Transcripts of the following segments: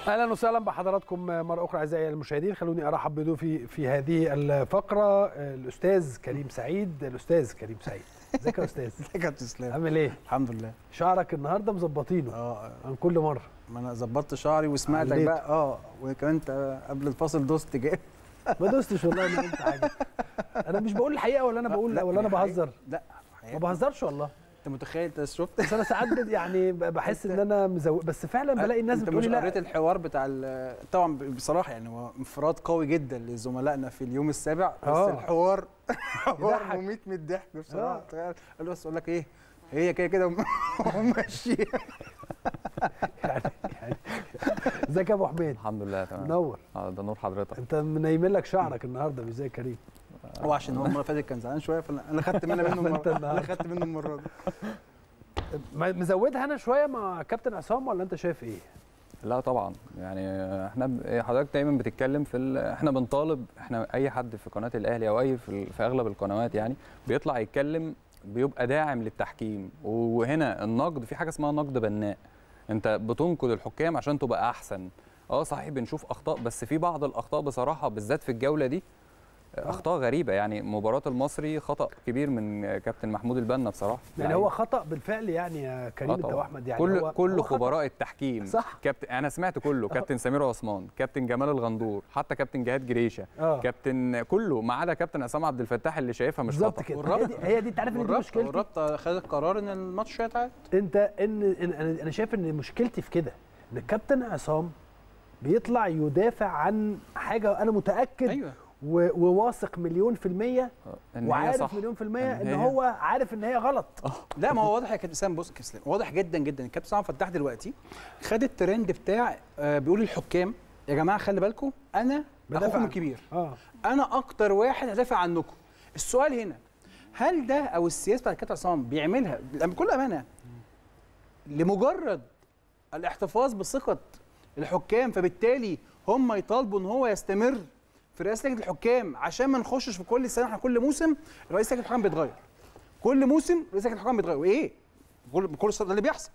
اهلا وسهلا بحضراتكم مره اخرى اعزائي المشاهدين خلوني ارحب بضيوفي في هذه الفقره الاستاذ كريم سعيد الاستاذ كريم سعيد ازيك يا استاذ ازيك يا كابتن اسلام عامل ايه الحمد لله شعرك النهارده مظبطينه اه عن كل مره ما انا ظبطت شعري وسمعتك عليت. بقى اه وكمان انت قبل الفاصل دوست جامد ما دوستش والله انا قلت حاجه انا مش بقول الحقيقه ولا انا بقول لا، ولا انا دي حقيقة. بهزر لا ما حقيقة. بهزرش والله انت متخيل انت شفت بس انا ساعات بد- يعني ب- بحس ان انا مزود بس فعلا بلاقي الناس انت بتقول مش لي قريت لا الحوار بتاع ال- طبعا بصراحه يعني هو انفراد قوي جدا لزملائنا في اليوم السابع بس آه. الحوار حوار يضحك. مميت من الضحك بصراحه آه. تخيل قال له بس اقول لك ايه هي كده كده وماشي يعني يعني ازيك يا ابو حميد الحمد لله تمام منور اه ده نور حضرتك انت منيمين لك شعرك النهارده مش زي كريم هو عشان هو المره اللي فاتت كان زعلان شويه فانا انا خدت منه منه أنت المرة- النهاردة. انا خدت منه المره دي م- مزودها انا شويه مع كابتن عصام ولا انت شايف ايه؟ لا طبعا يعني احنا ب... إيه حضرتك دايما بتتكلم في ال... احنا بنطالب احنا اي حد في قناه الاهلي او اي في, ال... في اغلب القنوات يعني بيطلع يتكلم بيبقى داعم للتحكيم وهنا النقد في حاجه اسمها نقد بناء انت بتنقد الحكام عشان تبقى احسن اه صحيح بنشوف اخطاء بس في بعض الاخطاء بصراحه بالذات في الجوله دي اخطاء غريبه يعني مباراه المصري خطا كبير من كابتن محمود البنا بصراحه يعني هو خطا بالفعل يعني يا كريم آه انت طبعاً. واحمد يعني كل هو كل هو خطأ. خبراء التحكيم صح. كابتن انا سمعت كله كابتن سمير عثمان كابتن جمال الغندور حتى كابتن جهاد جريشه اه كابتن كله ما عدا كابتن عصام عبد الفتاح اللي شايفها مش بالظبط خطا كده هي والرابطة. دي, هي دي انت عارف ان دي والرابطه مشكلتي والرابطه خدت قرار ان الماتش هيتعاد انت ان إن- انا انا شايف ان مشكلتي في كده ان الكابتن عصام بيطلع يدافع عن حاجه انا متاكد ايوه و- وواثق مليون في المية إن هي وعارف صح. مليون في المية إن ان هي- هو عارف ان هي غلط لا ما هو واضح يا كابتن اسلام بص يا كابتن اسلام واضح جدا جدا الكابتن سامح فتاح دلوقتي خد الترند بتاع آه، بيقول للحكام يا جماعه خلي بالكم انا بدافع اخوكم عن- الكبير اه انا اكتر واحد هدافع عنكم السؤال هنا هل ده او السياسه بتاعت الكابتن عصام بيعملها بكل امانه لمجرد الاحتفاظ بثقه الحكام فبالتالي هم يطالبوا ان هو يستمر في رئاسه لجنه الحكام عشان ما نخشش في كل سنه احنا كل موسم رئيس لجنه الحكام بيتغير كل موسم رئيس لجنه الحكام بيتغير وايه كل كل سنه ده اللي بيحصل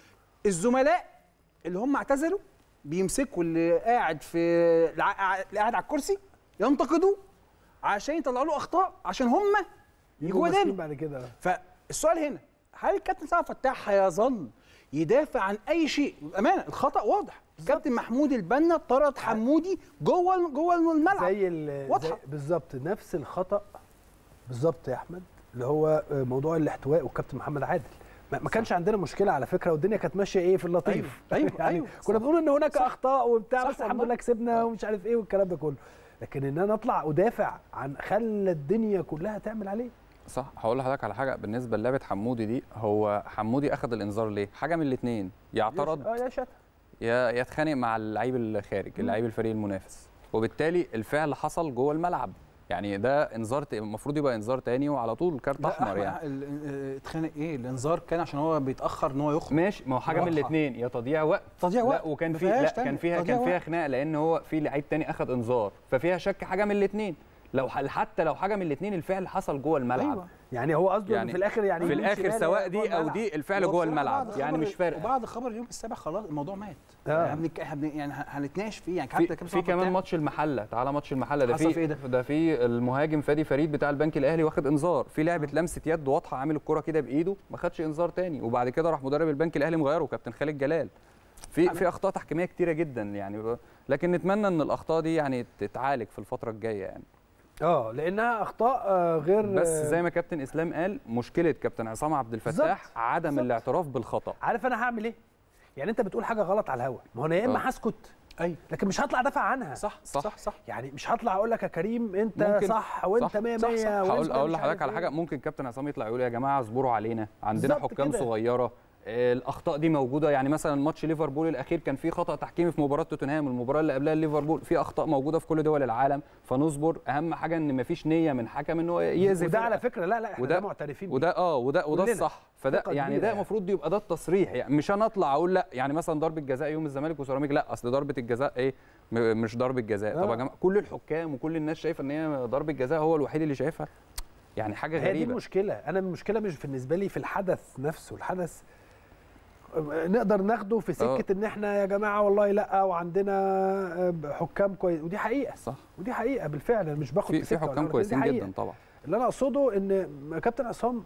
الزملاء اللي هم اعتزلوا بيمسكوا اللي قاعد في الع- اللي قاعد على الكرسي ينتقدوه عشان يطلعوا له اخطاء عشان هم يجوا ماسكين بداله بعد كده فالسؤال هنا هل الكابتن سعد فتاح هيظل يدافع عن اي شيء بامانه الخطا واضح الكابتن محمود البنا طرد حمودي جوه جوه الملعب زي ال- واضحة. زي بالظبط نفس الخطا بالظبط يا احمد اللي هو موضوع الاحتواء والكابتن محمد عادل ما ما كانش عندنا مشكله على فكره والدنيا كانت ماشيه ايه في اللطيف أيوة، أيوة، يعني أيوة، كنا صح. بنقول ان هناك صح. اخطاء وبتاع صح بس الحمد والله. لله كسبنا ومش عارف ايه والكلام ده كله لكن ان انا اطلع ادافع عن خلى الدنيا كلها تعمل عليه صح هقول لحضرتك على حاجه بالنسبه للعبه حمودي دي هو حمودي اخذ الانذار ليه حاجه من الاثنين يعترض اه يا شتا يا يتخانق مع اللعيب الخارج اللعيب الفريق المنافس وبالتالي الفعل حصل جوه الملعب يعني ده انذار ت- المفروض يبقى انذار تاني وعلى طول كارت لا، احمر أحمد، يعني ال- ال- اتخانق ايه الانذار كان عشان هو بيتاخر ان هو يخرج ماشي ما هو حاجه من واضحة. الاثنين يا تضييع وقت تضييع لا وقت وكان ما في فيهاش لا تاني. كان فيها تضييع كان فيها وقت. خناقه لان هو في لعيب تاني اخذ انذار ففيها شك حاجه من الاثنين لو ح- حتى لو حاجه من الاثنين الفعل حصل جوه الملعب أيوة. يعني هو قصده يعني يعني في الاخر يعني في يمين الاخر شمال سواء جوه دي او الملعب. دي الفعل هو جوه بصراحة الملعب بعد يعني خبر- مش فارقه وبعد خبر اليوم السابع خلاص الموضوع مات آه. يعني هنك- هن- يعني هنتناقش فيه يعني في, حتى كابتن في سعد كمان فتاح- ماتش المحله تعالى ماتش المحله ده حصل في في إيه ده؟ ده في المهاجم فادي فريد بتاع البنك الاهلي واخد انذار في لعبه لمسه يد واضحه عامل الكره كده بايده ما خدش انذار تاني وبعد كده راح مدرب البنك الاهلي مغيره كابتن خالد جلال في في اخطاء تحكيميه كتيره جدا يعني ب- لكن نتمنى ان الاخطاء دي يعني تتعالج في الفتره الجايه يعني اه لانها اخطاء آه، غير بس زي ما كابتن اسلام قال مشكله كابتن عصام عبد الفتاح بالظبط. عدم بالظبط. الاعتراف بالخطا عارف انا هعمل ايه يعني انت بتقول حاجه غلط على الهوا ما هو انا يا اما آه. هسكت ايوه لكن مش هطلع ادافع عنها صح صح. صح صح يعني مش هطلع اقول لك يا كريم انت ممكن. صح وانت صح. 100 صح. 100 صح. وانت هقول اقول مش لحضرتك عارف على إيه. حاجه ممكن كابتن عصام يطلع يقول يا جماعه اصبروا علينا عندنا بالظبط حكام كده. صغيره آه، الاخطاء دي موجوده يعني مثلا ماتش ليفربول الاخير كان فيه خطا تحكيمي في مباراه توتنهام المباراه اللي قبلها ليفربول في اخطاء موجوده في كل دول العالم فنصبر اهم حاجه ان مفيش نيه من حكم ان هو يأذي وده فرقة. على فكره لا لا احنا وده- ده معترفين بيه. وده اه وده وده كلنا. الصح فده ثقة يعني كبيرة ده يعني. المفروض يبقى ده التصريح يعني مش انا اطلع اقول لا يعني مثلا ضربه جزاء يوم الزمالك وسيراميك لا اصل ضربه الجزاء ايه م- مش ضربه جزاء طب آه. يا جماعه كل الحكام وكل الناس شايفه ان هي ضربه جزاء هو الوحيد اللي شايفها يعني حاجه هي دي غريبه المشكله انا المشكله مش بالنسبه لي في الحدث نفسه الحدث نقدر ناخده في سكه ان احنا يا جماعه والله لا وعندنا آه، حكام كويس ودي حقيقه صح ودي حقيقه بالفعل أنا مش باخد في في سكة ولا حكام بقول- كويسين دي حقيقة. جدا طبعا اللي انا اقصده ان كابتن عصام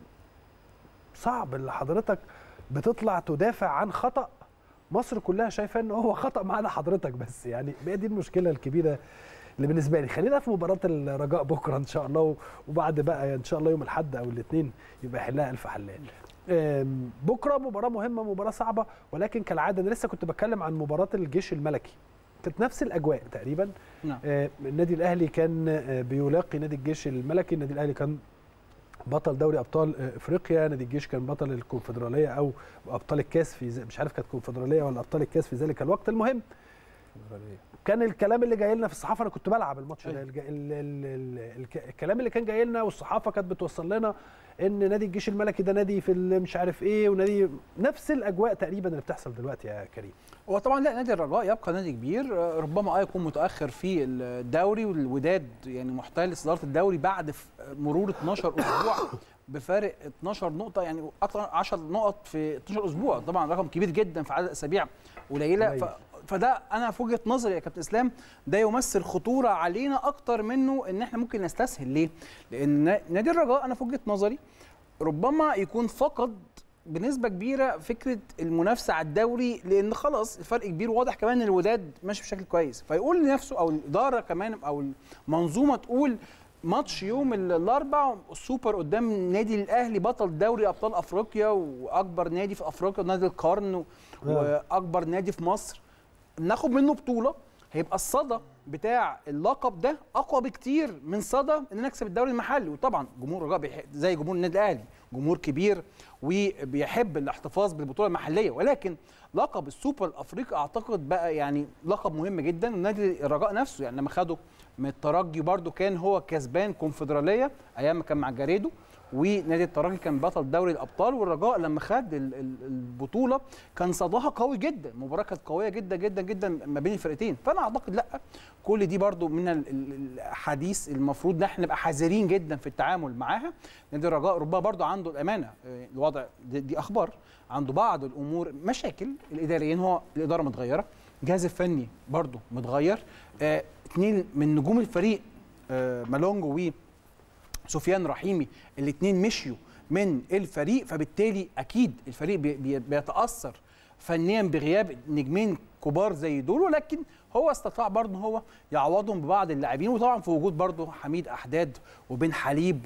صعب اللي حضرتك بتطلع تدافع عن خطا مصر كلها شايفه ان هو خطا ما عدا حضرتك بس يعني هي دي المشكله الكبيره اللي بالنسبه لي خلينا في مباراه الرجاء بكره ان شاء الله وبعد بقى ان شاء الله يوم الاحد او الاثنين يبقى يحلها الف حلال أم، بكره مباراه مهمه مباراه صعبه ولكن كالعاده انا لسه كنت بتكلم عن مباراه الجيش الملكي كانت نفس الاجواء تقريبا نعم آه، النادي الاهلي كان آه، بيلاقي نادي الجيش الملكي النادي الاهلي كان بطل دوري ابطال آه، افريقيا نادي الجيش كان بطل الكونفدراليه او ابطال الكاس في ز- مش عارف كانت كونفدراليه ولا ابطال الكاس في ذلك الوقت المهم كان الكلام اللي جاي لنا في الصحافه انا كنت بلعب الماتش ده أيوة. الج- ال- ال- ال- الك- الكلام اللي كان جاي لنا والصحافه كانت بتوصل لنا ان نادي الجيش الملكي ده نادي في ال- مش عارف ايه ونادي نفس الاجواء تقريبا اللي بتحصل دلوقتي يا كريم هو طبعا لا نادي الرجاء يبقى نادي كبير آه، ربما اه يكون متاخر في الدوري والوداد يعني محتل صداره الدوري بعد ف- مرور 12 اسبوع بفارق 12 نقطه يعني اكثر 10 نقط في 12 اسبوع طبعا رقم كبير جدا في عدد اسابيع قليله قليل. ف فده انا في وجهه نظري يا كابتن اسلام ده يمثل خطوره علينا اكتر منه ان احنا ممكن نستسهل ليه؟ لان نادي الرجاء انا في وجهه نظري ربما يكون فقد بنسبه كبيره فكره المنافسه على الدوري لان خلاص الفرق كبير واضح كمان ان الوداد ماشي بشكل كويس فيقول لنفسه او الاداره كمان او المنظومه تقول ماتش يوم ال- الاربع السوبر قدام نادي الاهلي بطل دوري ابطال افريقيا واكبر نادي في افريقيا نادي القرن و- واكبر نادي في مصر ناخد منه بطوله هيبقى الصدى بتاع اللقب ده اقوى بكتير من صدى ان نكسب الدوري المحلي وطبعا جمهور الرجاء بيح- زي جمهور النادي الاهلي جمهور كبير وبيحب الاحتفاظ بالبطوله المحليه ولكن لقب السوبر الافريقي اعتقد بقى يعني لقب مهم جدا ونادي الرجاء نفسه يعني لما خده من الترجي برده كان هو كسبان كونفدراليه ايام ما كان مع جاريدو ونادي الترجي كان بطل دوري الابطال والرجاء لما خد ال- ال- البطوله كان صداها قوي جدا المباراه كانت قويه جدا جدا جدا ما بين الفرقتين فانا اعتقد لا كل دي برضو من ال- ال- الحديث المفروض ان احنا نبقى حذرين جدا في التعامل معاها نادي الرجاء ربما برضو عنده الامانه آه، الوضع دي, دي اخبار عنده بعض الامور مشاكل الاداريين هو الاداره متغيره الجهاز الفني برضو متغير آه، اتنين من نجوم الفريق آه، مالونجو و سفيان رحيمي الاثنين مشيوا من الفريق فبالتالي اكيد الفريق بي بي بيتاثر فنيا بغياب نجمين كبار زي دول ولكن هو استطاع برضه إن هو يعوضهم ببعض اللاعبين وطبعا في وجود برضه حميد احداد وبن حليب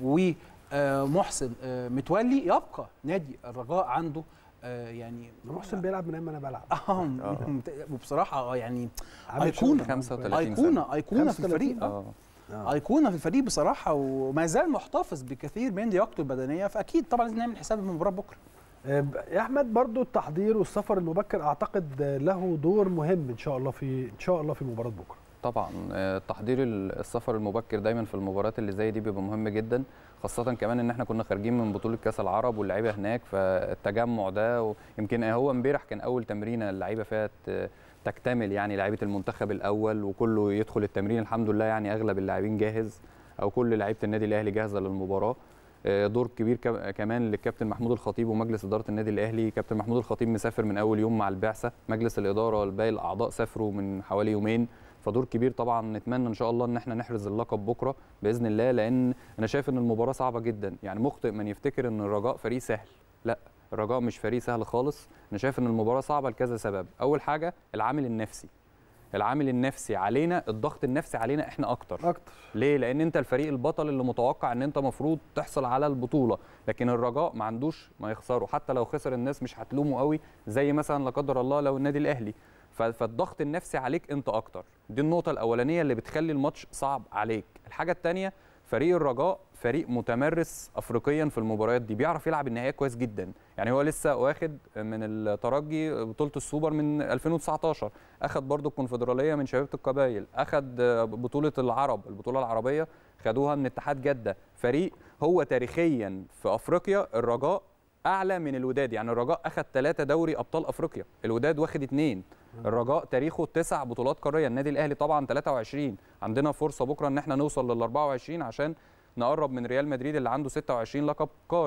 ومحسن متولي يبقى نادي الرجاء عنده آه، يعني محسن بيلعب من ايام ما انا بلعب اه ممت- وبصراحه آه، يعني عامل أيقونة. شغل 35 ايقونه ايقونه في 35 الفريق اه آه. ايقونه في الفريق بصراحه وما زال محتفظ بكثير من لياقته البدنيه فاكيد طبعا لازم نعمل حساب المباراه بكره آه، يا احمد برضو التحضير والسفر المبكر اعتقد آه، له دور مهم ان شاء الله في ان شاء الله في مباراه بكره طبعا آه، تحضير ال- السفر المبكر دايما في المباريات اللي زي دي بيبقى مهم جدا خاصة كمان ان احنا كنا خارجين من بطولة كأس العرب واللعيبة هناك فالتجمع ده يمكن هو امبارح كان اول تمرينة اللعيبة فيها ت- تكتمل يعني لعيبة المنتخب الاول وكله يدخل التمرين الحمد لله يعني اغلب اللاعبين جاهز او كل لعيبة النادي الاهلي جاهزة للمباراة آه، دور كبير ك- كمان للكابتن محمود الخطيب ومجلس اداره النادي الاهلي كابتن محمود الخطيب مسافر من اول يوم مع البعثه مجلس الاداره والباقي الاعضاء سافروا من حوالي يومين فدور كبير طبعا نتمنى ان شاء الله ان احنا نحرز اللقب بكره باذن الله لان انا شايف ان المباراه صعبه جدا يعني مخطئ من يفتكر ان الرجاء فريق سهل لا الرجاء مش فريق سهل خالص انا شايف ان المباراه صعبه لكذا سبب اول حاجه العامل النفسي العامل النفسي علينا الضغط النفسي علينا احنا اكتر اكتر ليه؟ لأن أنت الفريق البطل اللي متوقع إن أنت مفروض تحصل على البطولة، لكن الرجاء ما عندوش ما يخسره، حتى لو خسر الناس مش هتلومه قوي زي مثلا لا قدر الله لو النادي الأهلي، ف- فالضغط النفسي عليك أنت أكتر، دي النقطة الأولانية اللي بتخلي الماتش صعب عليك، الحاجة التانية فريق الرجاء فريق متمرس افريقيا في المباريات دي بيعرف يلعب النهائيات كويس جدا يعني هو لسه واخد من الترجي بطوله السوبر من 2019 اخد برضو الكونفدراليه من شبيبه القبائل اخد بطوله العرب البطوله العربيه خدوها من اتحاد جده فريق هو تاريخيا في افريقيا الرجاء اعلى من الوداد يعني الرجاء اخد ثلاثة دوري ابطال افريقيا الوداد واخد اثنين الرجاء تاريخه تسع بطولات قاريه النادي الاهلي طبعا 23 عندنا فرصه بكره ان احنا نوصل لل 24 عشان نقرب من ريال مدريد اللي عنده 26 لقب قاري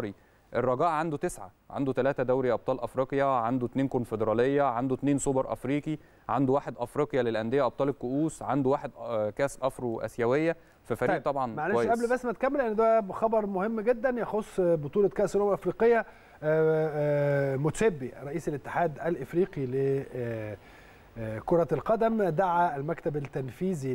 الرجاء عنده تسعة عنده ثلاثة دوري أبطال أفريقيا عنده اتنين كونفدرالية عنده اتنين سوبر أفريقي عنده واحد أفريقيا للأندية أبطال الكؤوس عنده واحد آه، كأس أفرو آسيوية ففريق طيب، طبعا معلش كويس قبل بس ما تكمل لان ده خبر مهم جدا يخص بطوله كاس الامم الافريقيه آه، آه، موتسيبي رئيس الاتحاد الافريقي ل آه، آه، كرة القدم دعا المكتب التنفيذي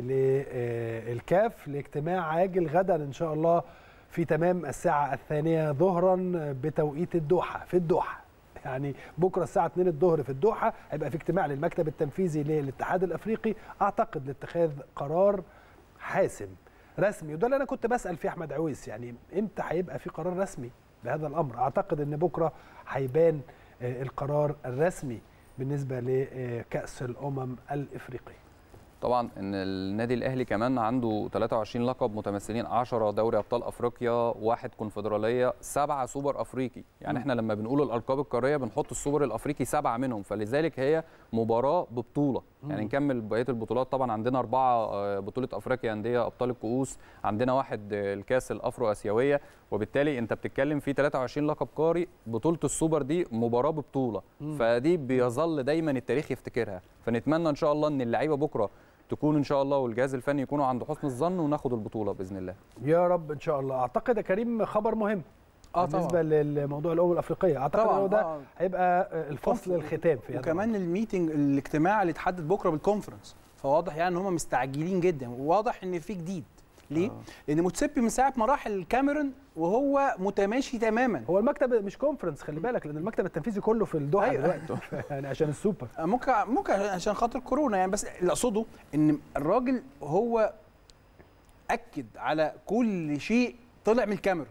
للكاف لاجتماع عاجل غدا ان شاء الله في تمام الساعة الثانية ظهرا بتوقيت الدوحة في الدوحة يعني بكرة الساعة 2 الظهر في الدوحة هيبقى في اجتماع للمكتب التنفيذي للاتحاد الافريقي اعتقد لاتخاذ قرار حاسم رسمي وده اللي انا كنت بسال فيه احمد عويس يعني امتى هيبقى في قرار رسمي بهذا الامر اعتقد ان بكره هيبان آه، القرار الرسمي بالنسبه لكاس الامم الافريقيه طبعا ان النادي الاهلي كمان عنده 23 لقب متمثلين 10 دوري ابطال افريقيا واحد كونفدراليه سبعه سوبر افريقي يعني مم. احنا لما بنقول الالقاب القاريه بنحط السوبر الافريقي سبعه منهم فلذلك هي مباراه ببطوله يعني مم. نكمل بقيه البطولات طبعا عندنا اربعه آه، بطوله افريقيا انديه ابطال الكؤوس عندنا واحد آه، الكاس الافرو اسيويه وبالتالي انت بتتكلم في 23 لقب قاري بطوله السوبر دي مباراه ببطوله مم. فدي بيظل دايما التاريخ يفتكرها فنتمنى ان شاء الله ان اللعيبه بكره تكون ان شاء الله والجهاز الفني يكونوا عند حسن الظن وناخد البطوله باذن الله يا رب ان شاء الله اعتقد يا كريم خبر مهم اه بالنسبه طبعا للموضوع الامم الافريقيه اعتقد طبعا انه ده آه. هيبقى آه، الفصل كونف- الختام في هذا وكمان الأمر. الميتنج الاجتماع اللي اتحدد بكره بالكونفرنس فواضح يعني ان هم مستعجلين جدا وواضح ان في جديد ليه؟ آه. لان موتسيبي من ساعه ما راح الكاميرون وهو متماشي تماما هو المكتب مش كونفرنس خلي بالك لان المكتب التنفيذي كله في الدوحه أيوة. دلوقتي يعني عشان السوبر ممكن ممكن عشان خاطر كورونا يعني بس اللي اقصده ان الراجل هو اكد على كل شيء طلع من الكاميرون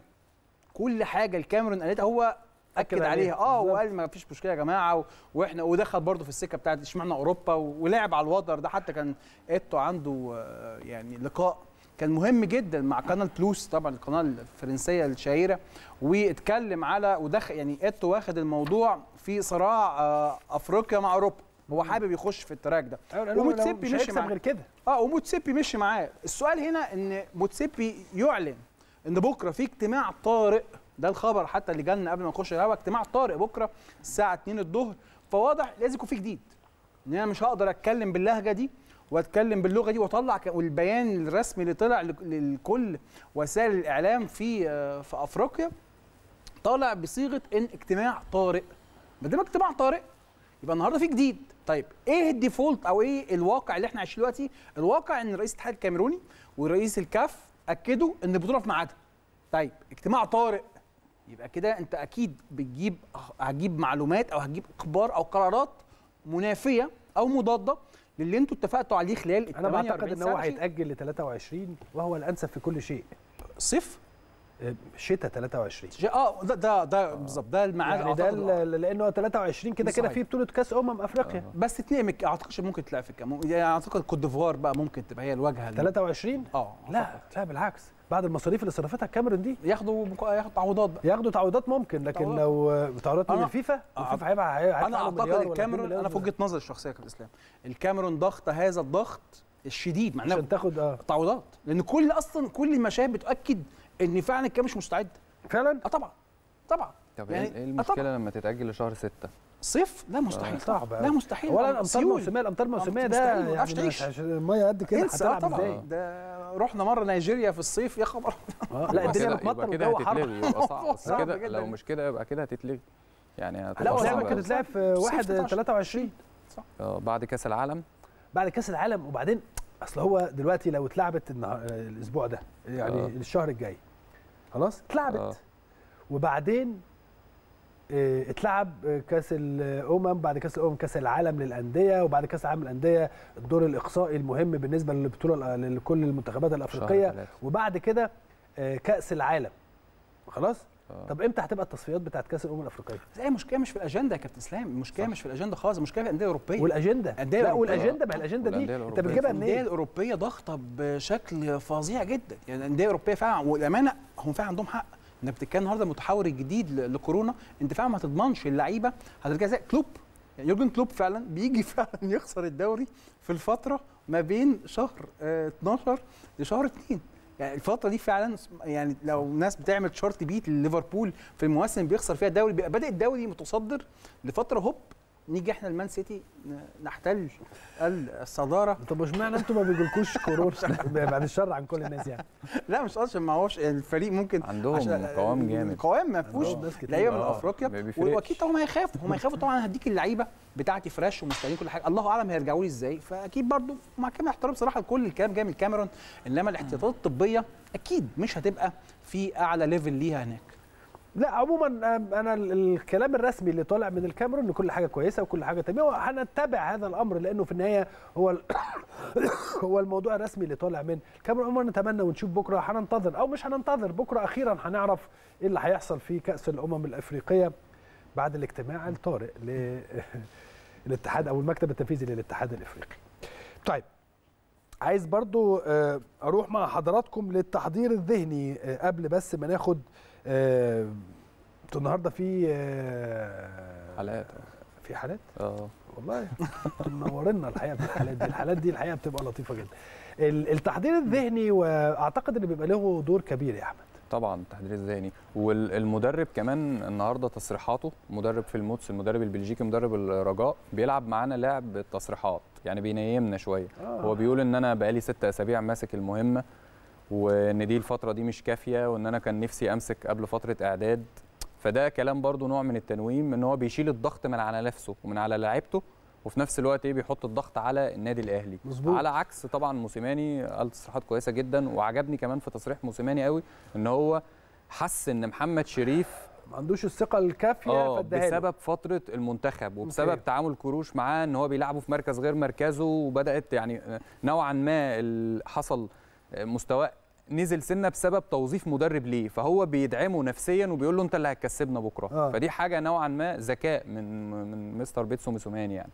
كل حاجه الكاميرون قالتها هو أكد اكد عليها. عليها اه بالظبط. وقال ما فيش مشكله يا جماعه و- واحنا ودخل برضه في السكه بتاعت اشمعنى اوروبا و- ولعب على الوتر ده حتى كان ايتو عنده آه، يعني لقاء كان مهم جدا مع قناه بلوس طبعا القناه الفرنسيه الشهيره واتكلم على ودخل يعني ايتو واخد الموضوع في صراع آه، افريقيا مع اوروبا هو حابب يخش في التراك ده أيوة، لأنه لو وموتسيبي مش مشي هيكسب معاه. غير كده اه وموتسيبي مشي معاه السؤال هنا ان موتسيبي يعلن ان بكره في اجتماع طارئ ده الخبر حتى اللي جالنا قبل ما نخش الهوا اجتماع طارئ بكره الساعه 2 الظهر فواضح لازم يكون في جديد ان انا مش هقدر اتكلم باللهجه دي واتكلم باللغه دي واطلع ك- والبيان الرسمي اللي طلع لك- لكل وسائل الاعلام في آه، في افريقيا طالع بصيغه ان اجتماع طارئ ما دام اجتماع طارئ يبقى النهارده في جديد طيب ايه الديفولت او ايه الواقع اللي احنا عايشين دلوقتي الواقع ان رئيس الاتحاد الكاميروني ورئيس الكاف اكدوا ان البطوله في ميعادها طيب اجتماع طارئ يبقى كده انت اكيد بتجيب هتجيب معلومات او هتجيب اخبار او قرارات منافيه او مضاده للي انتوا اتفقتوا عليه خلال ال انا بعتقد 48 ان هو ساعة دي. هيتاجل ل 23 وهو الانسب في كل شيء صيف آه، شتاء 23 شيء- اه ده ده, ده بالظبط ده الميعاد يعني ده أعتقد آه. ال- لانه 23 كده كده صحيح. في بطوله كاس امم افريقيا بس اتنين ما اعتقدش ممكن تلعب في الكام يعني اعتقد كوت ديفوار بقى ممكن تبقى هي الواجهه اللي- 23 اه لا لا بالعكس بعد المصاريف اللي صرفتها الكاميرون دي ياخدوا مك- ياخدوا تعويضات بقى ياخدوا تعويضات ممكن لكن تعويضات. لو آه، تعويضات من أنا- الفيفا آه، الفيفا هيبقى هيدفع انا له اعتقد مليار ولا الكاميرون اتنين انا في مليار وجهه نظري الشخصيه كابتن اسلام الكاميرون ضغط هذا الضغط الشديد معناه عشان تاخد اه تعويضات لان كل اصلا كل المشاهد بتاكد ان فعلا الكاميرون مش مستعد فعلا اه طبعا طبعا طب يعني- ايه إيه آه المشكله لما تتاجل لشهر 6 صيف لا مستحيل آه، صعب لا أوي. مستحيل اولا طبعاً. الامطار سيول. الموسميه الامطار الموسميه ده مستحيل، ما تعرفش يعني تعيش. عشان الميه قد كده انسى آه هتلعب طبعا ازاي ده رحنا مره نيجيريا في الصيف يا خبر آه، لا الدنيا يبقى بتمطر كده والجو حر هتتلغي يبقى صعب بس صعب كده جداً. لو مش كده يبقى كده هتتلغي يعني لا هتبقى واللعبه صعبة كانت أوي. تتلعب في صيف 1 16. 23 آه، بعد كاس العالم بعد كاس العالم وبعدين اصل هو دلوقتي لو اتلعبت النهار الاسبوع ده يعني آه. الشهر الجاي خلاص اتلعبت آه. وبعدين آه، اتلعب آه، كاس الامم بعد كاس الامم كاس العالم للانديه وبعد كاس العالم للانديه الدور الاقصائي المهم بالنسبه للبطوله لكل المنتخبات الافريقيه ثلاثة. وبعد كده آه، كاس العالم خلاص آه. طب امتى هتبقى التصفيات بتاعت كاس الامم الافريقيه بس هي المشكله مش في الاجنده يا كابتن اسلام المشكله صح. مش في الاجنده خالص المشكله في الانديه الاوروبيه والاجنده الأندية لا الأوروبية. والاجنده ما هي الاجنده دي والأندية انت الأوروبية. بتجيبها الانديه منين الاوروبيه ضاغطه بشكل فظيع جدا يعني الانديه الاوروبيه فعلا والامانه هم فعلا عندهم حق انك بتتكلم النهارده المتحور الجديد ل- لكورونا انت فعلا ما تضمنش اللعيبه هترجع زي كلوب يعني يورجن كلوب فعلا بيجي فعلا يخسر الدوري في الفتره ما بين شهر آه 12 لشهر 2 يعني الفتره دي فعلا يعني لو ناس بتعمل شورت بيت لليفربول في المواسم اللي بيخسر فيها الدوري بيبقى بادئ الدوري متصدر لفتره هوب نيجي احنا المان سيتي ن- نحتل الصداره طب اشمعنى انتوا ما بيجيلكوش كورونا بعد الشر عن كل الناس يعني لا مش قصدي ما هوش الفريق ممكن عندهم قوام جامد القوام ما فيهوش عندهم ناس كتير. لعيبه من آه، افريقيا ما بيفرقش. واكيد طبعا هيخافوا هم هيخافوا طبعا هديك اللعيبه بتاعتي فريش ومستنيين كل حاجه الله اعلم هيرجعوا لي ازاي فاكيد برضو مع كامل احترام بصراحه لكل الكلام جاي من الكاميرون انما الاحتياطات الطبيه اكيد مش هتبقى في اعلى ليفل ليها هناك لا عموما آم، انا ال- الكلام الرسمي اللي طالع من الكاميرون ان كل حاجه كويسه وكل حاجه تمام وهنتبع هذا الامر لانه في النهايه هو ال- هو الموضوع الرسمي اللي طالع من الكاميرون عموما نتمنى ونشوف بكره هننتظر او مش هننتظر بكره اخيرا هنعرف ايه اللي هيحصل في كاس الامم الافريقيه بعد الاجتماع الطارئ للاتحاد او المكتب التنفيذي للاتحاد الافريقي. طيب عايز برضو آه، اروح مع حضراتكم للتحضير الذهني آه، قبل بس ما ناخد آه، انتوا النهارده في آه، حلقات في حالات اه والله انتوا منورنا الحقيقه في الحالات دي الحالات دي الحقيقه بتبقى لطيفه جدا ال- التحضير الذهني واعتقد ان بيبقى له دور كبير يا احمد طبعا التحضير الذهني والمدرب كمان النهارده تصريحاته مدرب في الموتس المدرب البلجيكي مدرب الرجاء بيلعب معانا لعب تصريحات يعني بينيمنا شويه آه. هو بيقول ان انا بقالي ست اسابيع ماسك المهمه وان دي الفتره دي مش كافيه وان انا كان نفسي امسك قبل فتره اعداد فده كلام برضو نوع من التنويم ان هو بيشيل الضغط من على نفسه ومن على لاعيبته وفي نفس الوقت ايه بيحط الضغط على النادي الاهلي مظبوط. على عكس طبعا موسيماني قال تصريحات كويسه جدا وعجبني كمان في تصريح موسيماني قوي ان هو حس ان محمد شريف ما عندوش الثقه الكافيه اه فاداها له. بسبب فتره المنتخب وبسبب أوكي. تعامل كروش معاه ان هو بيلعبه في مركز غير مركزه وبدات يعني نوعا ما ال- حصل مستواه نزل سنه بسبب توظيف مدرب ليه فهو بيدعمه نفسيا وبيقول له انت اللي هتكسبنا بكره آه. فدي حاجه نوعا ما ذكاء من من مستر بيتسو موسوماني يعني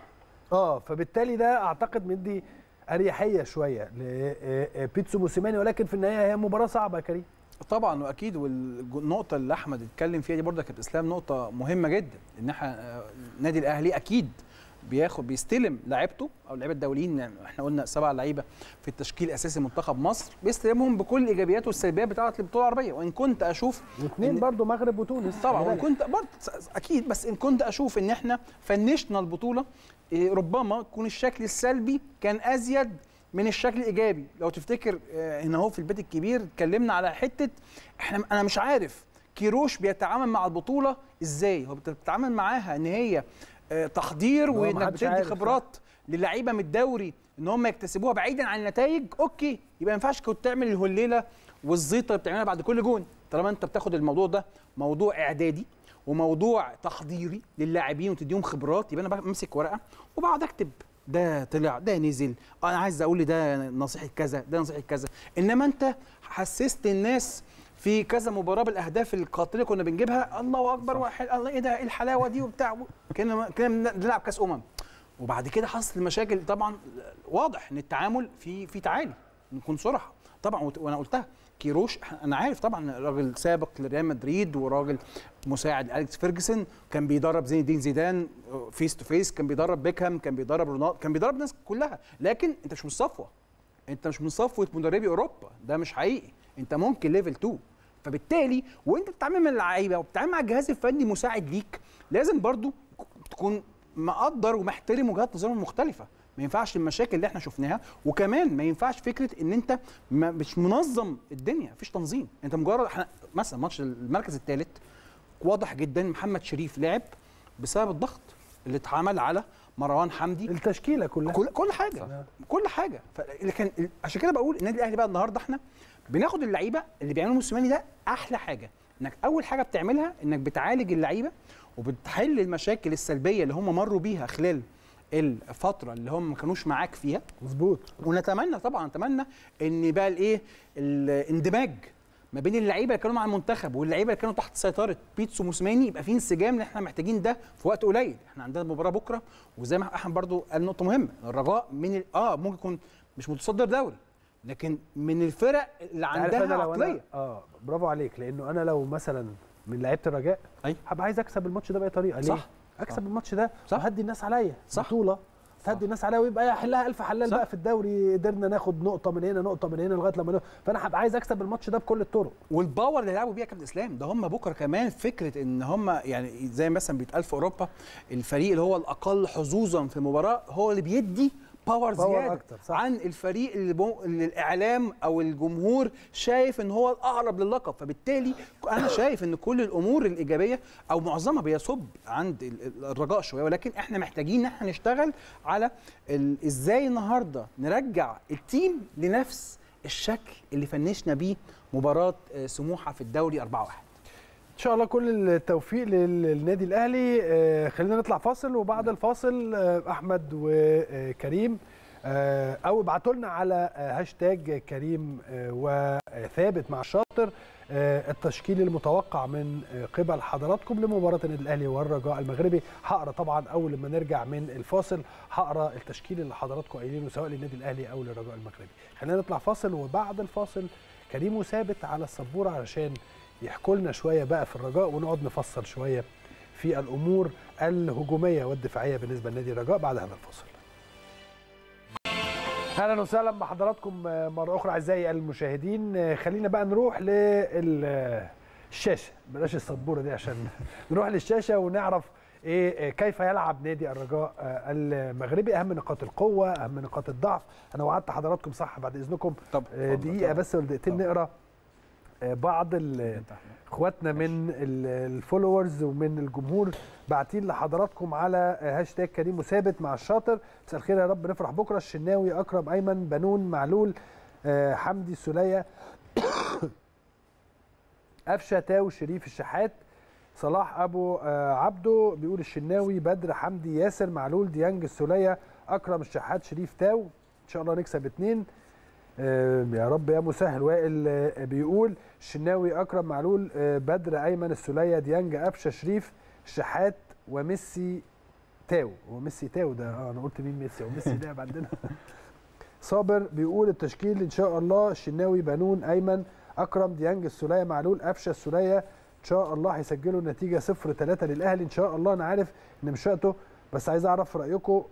اه فبالتالي ده اعتقد مدي اريحيه شويه لبيتسو موسيماني ولكن في النهايه هي مباراه صعبه يا كريم طبعا واكيد والنقطه اللي احمد اتكلم فيها دي برضه كانت اسلام نقطه مهمه جدا ان احنا آه، النادي الاهلي اكيد بياخد بيستلم لعيبته او اللعيبه الدوليين يعني احنا قلنا سبع لعيبه في التشكيل الاساسي منتخب مصر بيستلمهم بكل الايجابيات والسلبيات بتاعه البطوله العربيه وان كنت اشوف واثنين إن- برضو مغرب وتونس طبعا خلي وان بالك. كنت برضه اكيد بس ان كنت اشوف ان احنا فنشنا البطوله إيه، ربما يكون الشكل السلبي كان ازيد من الشكل الايجابي لو تفتكر آه، هنا اهو في البيت الكبير اتكلمنا على حته احنا انا مش عارف كيروش بيتعامل مع البطوله ازاي هو بتتعامل معاها ان هي آه، تحضير هو وانك محدش بتدي عارف، خبرات للعيبه من الدوري ان هم يكتسبوها بعيدا عن النتائج اوكي يبقى ما ينفعش كنت تعمل الهليله والزيطه اللي بتعملها بعد كل جون طالما انت بتاخد الموضوع ده موضوع اعدادي وموضوع تحضيري للاعبين وتديهم خبرات يبقى انا بمسك ورقه وبقعد اكتب ده طلع ده نزل انا عايز اقول لي ده نصيحه كذا ده نصيحه كذا انما انت حسست الناس في كذا مباراه بالاهداف القاتله كنا بنجيبها الله اكبر واحد الله ايه ده ايه الحلاوه دي وبتاع كنا كنا بنلعب كاس امم وبعد كده حصلت المشاكل طبعا واضح ان التعامل في في تعالي نكون صراحه طبعا وت- وانا قلتها كيروش انا عارف طبعا راجل سابق لريال مدريد وراجل مساعد اليكس فيرجسون كان بيدرب زين الدين زيدان فيس تو فيس كان بيدرب بيكهام كان بيدرب رونالدو كان بيدرب الناس كلها لكن انت مش من الصفوه انت مش من صفوه مدربي اوروبا ده مش حقيقي انت ممكن ليفل 2 فبالتالي وانت بتتعامل مع اللعيبه وبتتعامل مع الجهاز الفني مساعد ليك لازم برضو تكون مقدر ومحترم وجهات نظرهم المختلفه ما ينفعش المشاكل اللي احنا شفناها وكمان ما ينفعش فكره ان انت ما مش منظم الدنيا مفيش تنظيم انت مجرد احنا مثلا ماتش المركز الثالث واضح جدا محمد شريف لعب بسبب الضغط اللي اتعمل على مروان حمدي التشكيله كلها كل كل حاجه كل حاجه لكن عشان كده بقول النادي الاهلي بقى النهارده احنا بناخد اللعيبه اللي بيعملوا موسيماني ده احلى حاجه انك اول حاجه بتعملها انك بتعالج اللعيبه وبتحل المشاكل السلبيه اللي هم مروا بيها خلال الفتره اللي هم ما كانوش معاك فيها مظبوط ونتمنى طبعا نتمنى ان بقى الايه الاندماج ما بين اللعيبه اللي كانوا مع المنتخب واللعيبه اللي كانوا تحت سيطره بيتسو موسيماني يبقى في انسجام ان احنا محتاجين ده في وقت قليل احنا عندنا مباراه بكره وزي ما احمد برضو قال نقطه مهمه الرجاء من ال... اه ممكن يكون مش متصدر دوري لكن من الفرق اللي عارف عندها أنا لو أنا- عقليه اه برافو عليك لانه انا لو مثلا من لعيبه الرجاء أيوة. هبقى عايز اكسب الماتش ده باي طريقه ليه؟ صح. اكسب صح. الماتش ده صح. وهدي الناس عليا صح. بطوله تهدي الناس عليها ويبقى يحلها الف حلال صح. بقى في الدوري قدرنا ناخد نقطه من هنا نقطه من هنا لغايه لما نقطة. فانا هبقى عايز اكسب الماتش ده بكل الطرق والباور اللي يلعبوا بيها كابتن اسلام ده هم بكره كمان فكره ان هم يعني زي مثلا بيتقال في اوروبا الفريق اللي هو الاقل حظوظا في المباراه هو اللي بيدي باور باور زياده أكتر، صح. عن الفريق اللي, بو... اللي الاعلام او الجمهور شايف ان هو الاقرب للقب فبالتالي انا شايف ان كل الامور الايجابيه او معظمها بيصب عند ال- ال- الرجاء شويه ولكن احنا محتاجين ان احنا نشتغل على ال... ازاي النهارده نرجع التيم لنفس الشكل اللي فنشنا بيه مباراه آه، سموحه في الدوري 4-1 ان شاء الله كل التوفيق لل- للنادي الاهلي آه، خلينا نطلع فاصل وبعد الفاصل آه، احمد وكريم آه، او ابعتوا لنا على آه، هاشتاج كريم آه، وثابت مع الشاطر آه، التشكيل المتوقع من آه، قبل حضراتكم لمباراه النادي الاهلي والرجاء المغربي هقرا طبعا اول لما نرجع من الفاصل هقرا التشكيل اللي حضراتكم قايلينه سواء للنادي الاهلي او للرجاء المغربي خلينا نطلع فاصل وبعد الفاصل كريم وثابت على السبوره علشان يحكوا لنا شويه بقى في الرجاء ونقعد نفصل شويه في الامور الهجوميه والدفاعيه بالنسبه لنادي الرجاء بعد هذا الفصل. اهلا وسهلا بحضراتكم مره اخرى اعزائي المشاهدين خلينا بقى نروح للشاشه بلاش السبوره دي عشان نروح للشاشه ونعرف ايه كيف يلعب نادي الرجاء المغربي اهم نقاط القوه اهم نقاط الضعف انا وعدت حضراتكم صح بعد اذنكم طب دقيقه بس ولا دقيقتين طبعا. نقرا بعض ال- اخواتنا من ال- الفولورز ومن الجمهور باعتين لحضراتكم على هاشتاج كريم وثابت مع الشاطر مساء الخير يا رب نفرح بكره الشناوي اكرم ايمن بنون معلول آه، حمدي السوليه قفشه تاو شريف الشحات صلاح ابو آه، عبده بيقول الشناوي بدر حمدي ياسر معلول ديانج السوليه اكرم الشحات شريف تاو ان شاء الله نكسب اتنين آه، يا رب يا مسهل وائل آه، بيقول الشناوي اكرم معلول آه، بدر ايمن السوليه ديانج قفشه شريف الشحات وميسي تاو هو ميسي تاو ده اه انا قلت مين ميسي هو ميسي لعب عندنا صابر بيقول التشكيل ان شاء الله الشناوي بنون ايمن اكرم ديانج السوليه معلول قفشه السوليه ان شاء الله هيسجلوا النتيجه 0 3 للاهلي ان شاء الله انا عارف ان مش وقته بس عايز اعرف رايكم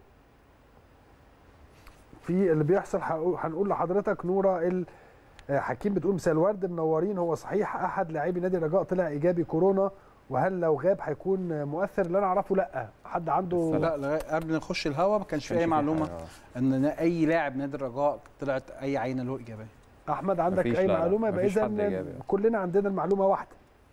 في اللي بيحصل هقول- هنقول لحضرتك نوره ال آه، حكيم بتقول مساء الورد منورين هو صحيح احد لاعبي نادي الرجاء طلع ايجابي كورونا وهل لو غاب هيكون آه، مؤثر اللي انا اعرفه لا حد عنده لا لغاية قبل ما نخش الهوا ما كانش في كانش اي في معلومه حاجة، آه. ان اي لاعب نادي الرجاء طلعت اي عينه له ايجابيه احمد عندك مفيش، اي لا، لا، معلومه يبقى مفيش اذا حد إيجابي. كلنا عندنا المعلومه واحده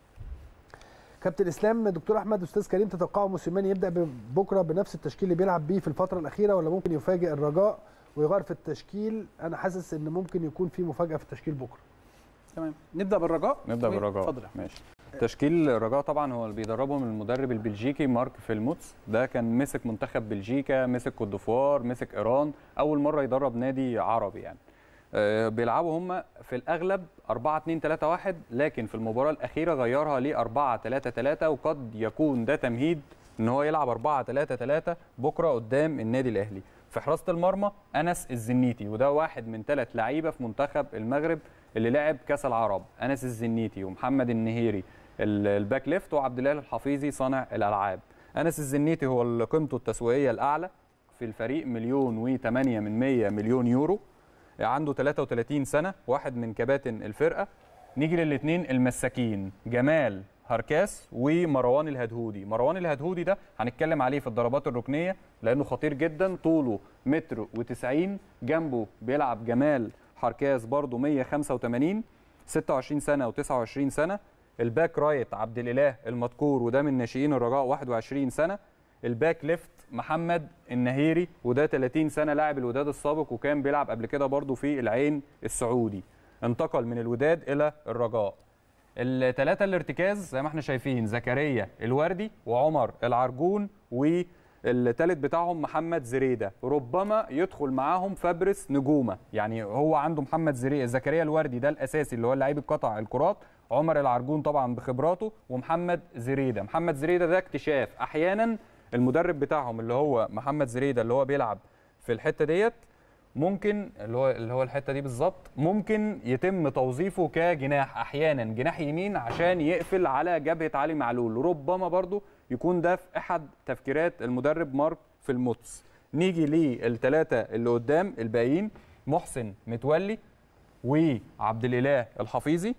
كابتن اسلام دكتور احمد استاذ كريم تتوقعوا موسيماني يبدا ب- بكره بنفس التشكيل اللي بيلعب بيه في الفتره الاخيره ولا ممكن يفاجئ الرجاء ويغير في التشكيل انا حاسس ان ممكن يكون في مفاجاه في التشكيل بكره تمام نبدا بالرجاء نبدا طيب، بالرجاء اتفضل ماشي تشكيل الرجاء طبعا هو اللي بيدربهم المدرب البلجيكي مارك فيلموتس ده كان مسك منتخب بلجيكا مسك كوت ديفوار مسك ايران اول مره يدرب نادي عربي يعني آه، بيلعبوا هم في الاغلب 4 2 3 1 لكن في المباراه الاخيره غيرها ل 4 3 3 وقد يكون ده تمهيد ان هو يلعب 4 3 3 بكره قدام النادي الاهلي في حراسه المرمى انس الزنيتي وده واحد من ثلاث لعيبه في منتخب المغرب اللي لعب كاس العرب انس الزنيتي ومحمد النهيري ال- الباك ليفت وعبد الله الحفيظي صانع الالعاب انس الزنيتي هو اللي قيمته التسويقيه الاعلى في الفريق مليون و8 من 100 مليون يورو عنده 33 سنه واحد من كباتن الفرقه نيجي للاثنين المساكين جمال هركاس ومروان الهدهودي مروان الهدهودي ده هنتكلم عليه في الضربات الركنيه لانه خطير جدا طوله متر و90 جنبه بيلعب جمال حركاس برضه 185 26 سنه و29 سنه الباك رايت عبد الاله المذكور وده من ناشئين الرجاء 21 سنه الباك ليفت محمد النهيري وده 30 سنه لاعب الوداد السابق وكان بيلعب قبل كده برضه في العين السعودي انتقل من الوداد الى الرجاء الثلاثه الارتكاز زي ما احنا شايفين زكريا الوردي وعمر العرجون والثالث بتاعهم محمد زريده ربما يدخل معاهم فابرس نجومه يعني هو عنده محمد زريده زكريا الوردي ده الاساسي اللي هو لعيب القطع الكرات عمر العرجون طبعا بخبراته ومحمد زريده محمد زريده ده اكتشاف احيانا المدرب بتاعهم اللي هو محمد زريده اللي هو بيلعب في الحته ديت ممكن اللي هو اللي هو الحته دي بالظبط ممكن يتم توظيفه كجناح احيانا جناح يمين عشان يقفل على جبهه علي معلول ربما برضو يكون ده في احد تفكيرات المدرب مارك في الموتس نيجي للثلاثه اللي قدام الباقيين محسن متولي وعبد الاله الحفيظي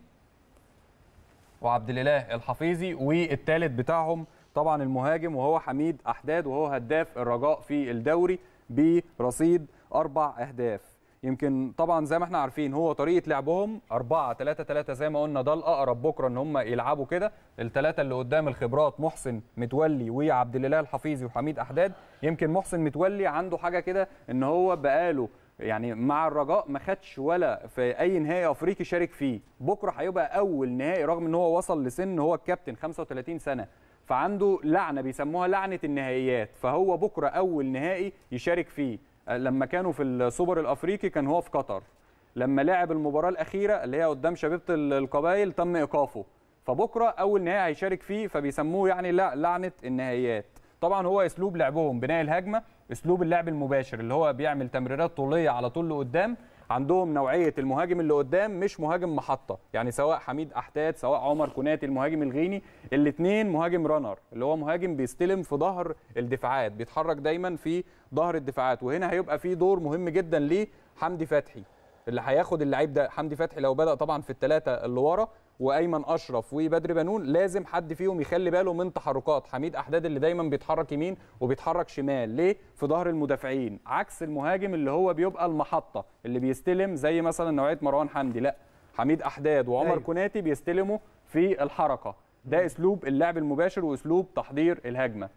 وعبد الاله الحفيظي والثالث بتاعهم طبعا المهاجم وهو حميد احداد وهو هداف الرجاء في الدوري برصيد اربع اهداف يمكن طبعا زي ما احنا عارفين هو طريقه لعبهم 4 3 3 زي ما قلنا ده الاقرب بكره ان هم يلعبوا كده الثلاثه اللي قدام الخبرات محسن متولي وعبد الاله الحفيظي وحميد احداد يمكن محسن متولي عنده حاجه كده ان هو بقاله يعني مع الرجاء ما خدش ولا في اي نهائي افريقي شارك فيه بكره هيبقى اول نهائي رغم ان هو وصل لسن هو الكابتن 35 سنه فعنده لعنه بيسموها لعنه النهائيات فهو بكره اول نهائي يشارك فيه لما كانوا في السوبر الافريقي كان هو في قطر لما لعب المباراه الاخيره اللي هي قدام شبيبه القبائل تم ايقافه فبكره اول نهائي هيشارك فيه فبيسموه يعني لا لعنه النهائيات طبعا هو اسلوب لعبهم بناء الهجمه اسلوب اللعب المباشر اللي هو بيعمل تمريرات طوليه على طول لقدام عندهم نوعيه المهاجم اللي قدام مش مهاجم محطه يعني سواء حميد احتاد سواء عمر كناتي المهاجم الغيني الاثنين مهاجم رانر اللي هو مهاجم بيستلم في ظهر الدفاعات بيتحرك دايما في ظهر الدفاعات وهنا هيبقى في دور مهم جدا لحمدي فتحي اللي هياخد اللعيب ده حمدي فتحي لو بدا طبعا في الثلاثه اللي ورا وايمن اشرف وبدر بنون لازم حد فيهم يخلي باله من تحركات حميد احداد اللي دايما بيتحرك يمين وبيتحرك شمال ليه في ظهر المدافعين عكس المهاجم اللي هو بيبقى المحطه اللي بيستلم زي مثلا نوعيه مروان حمدي لا حميد احداد وعمر أيوة. كناتي بيستلموا في الحركه ده اسلوب اللعب المباشر واسلوب تحضير الهجمه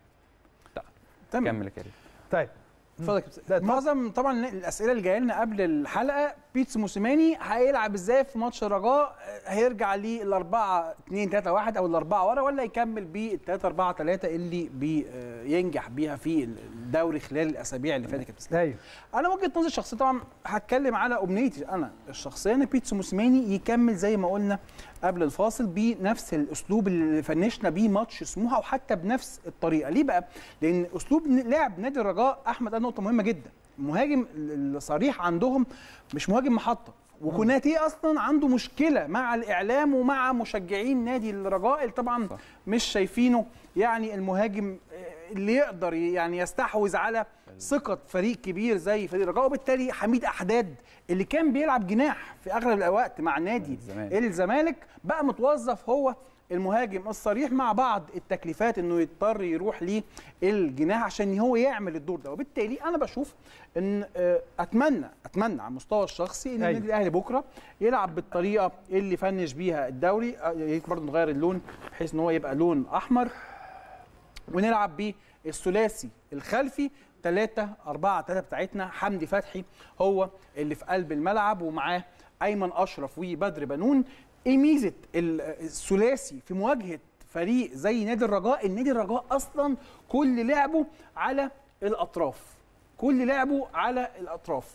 تمام كمل يا كريم طيب اتفضل يا كابتن معظم طبعا الاسئله اللي جايه لنا قبل الحلقه بيتس موسيماني هيلعب ازاي في ماتش الرجاء هيرجع للأربعة 2 3 1 او الأربعة ورا ولا يكمل بال 3 4 3 اللي بينجح بيها في الدوري خلال الاسابيع اللي فاتت يا كابتن ايوه انا وجهه نظري الشخصيه طبعا هتكلم على امنيتي انا الشخصيه ان بيتسو موسيماني يكمل زي ما قلنا قبل الفاصل بنفس الاسلوب اللي فنشنا بيه ماتش سموحه وحتى بنفس الطريقه ليه بقى لان اسلوب لعب نادي الرجاء احمد ده نقطه مهمه جدا المهاجم الصريح عندهم مش مهاجم محطه وكوناتي اصلا عنده مشكله مع الاعلام ومع مشجعين نادي الرجاء اللي طبعا صح. مش شايفينه يعني المهاجم اللي يقدر يعني يستحوذ على ثقه فريق كبير زي فريق الرجاء وبالتالي حميد احداد اللي كان بيلعب جناح في اغلب الاوقات مع نادي الزمالك. الزمالك بقى متوظف هو المهاجم الصريح مع بعض التكليفات انه يضطر يروح للجناح عشان هو يعمل الدور ده وبالتالي انا بشوف ان آه، اتمنى اتمنى على المستوى الشخصي ان أيوة. النادي الاهلي بكره يلعب بالطريقه اللي فنش بيها الدوري آه، يا ريت برضه نغير اللون بحيث ان هو يبقى لون احمر ونلعب بالثلاثي الخلفي 3 4 3 بتاعتنا حمدي فتحي هو اللي في قلب الملعب ومعاه ايمن اشرف وبدر بنون ايه ميزه ال- الثلاثي في مواجهه فريق زي نادي الرجاء النادي الرجاء اصلا كل لعبه على الاطراف كل لعبه على الاطراف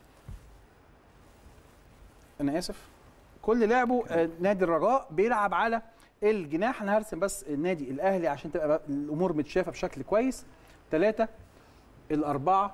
انا اسف كل لعبه آه، نادي الرجاء بيلعب على الجناح انا هرسم بس النادي الاهلي عشان تبقى بقى الامور متشافه بشكل كويس ثلاثة الأربعة